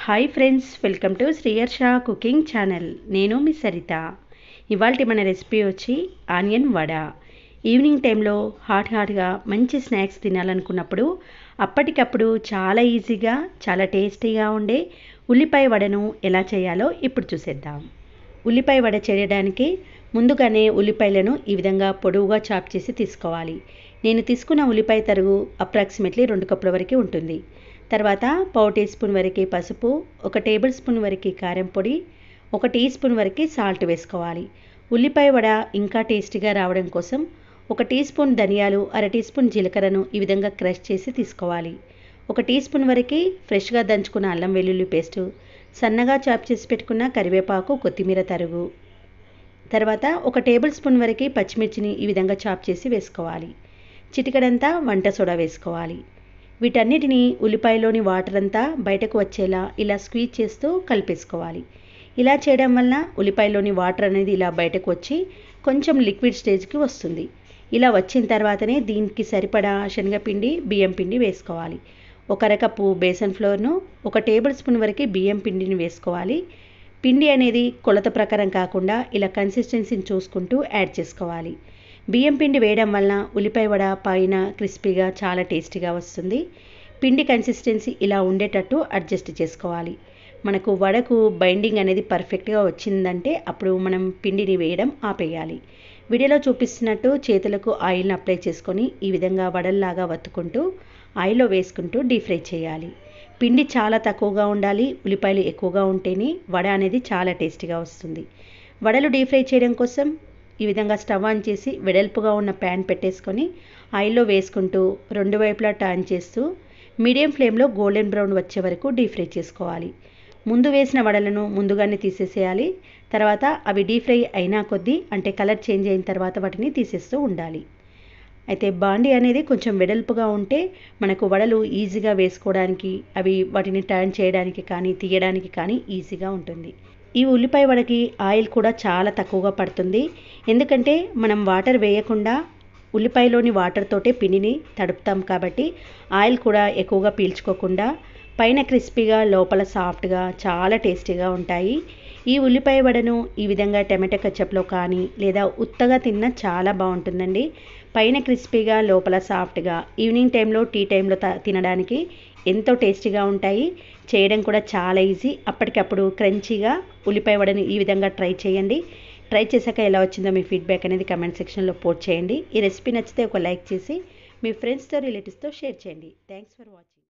hi friends welcome to Sriyarsha cooking channel నేను మీ సరిత ఇవాళ మన రెసిపీ వచ్చి ఆనియన్ వడ ఈవినింగ్ టైంలో హాట్ హాట్గా మంచి స్నాక్స్ తినాలనుకున్నప్పుడు అప్పటికప్పుడు చాలా ఈజీగా చాలా టేస్టీగా ఉండే ఉల్లిపాయ వడను ఎలా చేయాలో ఇప్పుడు చూసేద్దాం ఉల్లిపాయ వడ చేయడానికి ముందుగానే ఉల్లిపాయలను ఈ విధంగా పొడవుగా చాప్ చేసి తీసుకోవాలి నేను తీసుకున్న ఉల్లిపాయ తరుగు అప్రాక్సిమేట్లీ రెండు కప్పుల వరకు ఉంటుంది తర్వాత పావు టీ స్పూన్ వరకు పసుపు ఒక టేబుల్ స్పూన్ వరకు కారం పొడి ఒక టీ స్పూన్ వరకు సాల్ట్ వేసుకోవాలి ఉల్లిపాయ వడ ఇంకా టేస్టీగా రావడం కోసం ఒక టీ స్పూన్ ధనియాలు అర టీ స్పూన్ జీలకర్రను ఈ విధంగా క్రష్ చేసి తీసుకోవాలి ఒక టీ స్పూన్ వరకు ఫ్రెష్గా దంచుకున్న అల్లం వెల్లుల్లి పేస్టు సన్నగా చాప్ చేసి పెట్టుకున్న కరివేపాకు కొత్తిమీర తరుగు తర్వాత ఒక టేబుల్ స్పూన్ వరకు పచ్చిమిర్చిని ఈ విధంగా చాప్ చేసి వేసుకోవాలి చిటికడంతా వంట సోడా వేసుకోవాలి వీటన్నిటిని ఉల్లిపాయలోని వాటర్ అంతా బయటకు వచ్చేలా ఇలా స్క్వీజ్ చేస్తూ కలిపేసుకోవాలి ఇలా చేయడం వల్ల ఉల్లిపాయలోని వాటర్ అనేది ఇలా బయటకు వచ్చి కొంచెం లిక్విడ్ స్టేజ్కి వస్తుంది ఇలా వచ్చిన తర్వాతనే దీనికి సరిపడా శనగపిండి బియ్యం పిండి వేసుకోవాలి ఒక అరకప్పు బేసన్ ఫ్లోర్ను ఒక టేబుల్ స్పూన్ వరకు బియ్యం పిండిని వేసుకోవాలి పిండి అనేది కొలత ప్రకారం కాకుండా ఇలా కన్సిస్టెన్సీని చూసుకుంటూ యాడ్ చేసుకోవాలి బియ్యం పిండి వేయడం వలన ఉల్లిపాయ వడ పైన క్రిస్పీగా చాలా టేస్టీగా వస్తుంది పిండి కన్సిస్టెన్సీ ఇలా ఉండేటట్టు అడ్జస్ట్ చేసుకోవాలి మనకు వడకు బైండింగ్ అనేది పర్ఫెక్ట్గా వచ్చిందంటే అప్పుడు మనం పిండిని వేయడం ఆపేయాలి వీడియోలో చూపిస్తున్నట్టు చేతులకు ఆయిల్ని అప్లై చేసుకొని ఈ విధంగా వడల్లాగా వత్తుకుంటూ ఆయిల్లో వేసుకుంటూ డీప్ ఫ్రై చేయాలి పిండి చాలా తక్కువగా ఉండాలి ఉల్లిపాయలు ఎక్కువగా ఉంటేనే వడ అనేది చాలా టేస్టీగా వస్తుంది వడలు డీప్ ఫ్రై చేయడం కోసం ఈ విధంగా స్టవ్ ఆన్ చేసి వెడల్పుగా ఉన్న ప్యాన్ పెట్టేసుకొని ఆయిల్లో వేసుకుంటూ రెండు వైపులా టర్న్ చేస్తూ మీడియం ఫ్లేమ్లో గోల్డెన్ బ్రౌన్ వచ్చే వరకు డీప్ ఫ్రై చేసుకోవాలి ముందు వేసిన వడలను ముందుగానే తీసేసేయాలి తర్వాత అవి డీప్ ఫ్రై అయినా కొద్దీ అంటే కలర్ చేంజ్ అయిన తర్వాత వాటిని తీసేస్తూ ఉండాలి అయితే బాండి అనేది కొంచెం వెడల్పుగా ఉంటే మనకు వడలు ఈజీగా వేసుకోవడానికి అవి వాటిని టర్న్ చేయడానికి కానీ తీయడానికి కానీ ఈజీగా ఉంటుంది ఈ ఉల్లిపాయ వడకి ఆయిల్ కూడా చాలా తక్కువగా పడుతుంది ఎందుకంటే మనం వాటర్ వేయకుండా ఉల్లిపాయలోని వాటర్ తోటే పిండిని తడుపుతాం కాబట్టి ఆయిల్ కూడా ఎక్కువగా పీల్చుకోకుండా పైన క్రిస్పీగా లోపల సాఫ్ట్గా చాలా టేస్టీగా ఉంటాయి ఈ ఉల్లిపాయ వడను ఈ విధంగా టమాటా కచ్చప్లో కానీ లేదా ఉత్తగా తిన్నా చాలా బాగుంటుందండి పైన క్రిస్పీగా లోపల సాఫ్ట్గా ఈవినింగ్ టైంలో టీ టైంలో తినడానికి ఎంతో టేస్టీగా ఉంటాయి చేయడం కూడా చాలా ఈజీ అప్పటికప్పుడు క్రంచీగా ఉల్లిపాయ వడని ఈ విధంగా ట్రై చేయండి ట్రై చేశాక ఎలా వచ్చిందో మీ ఫీడ్బ్యాక్ అనేది కమెంట్ సెక్షన్లో పోస్ట్ చేయండి ఈ రెసిపీ నచ్చితే ఒక లైక్ చేసి మీ ఫ్రెండ్స్తో రిలేటివ్స్తో షేర్ చేయండి థ్యాంక్స్ ఫర్ వాచింగ్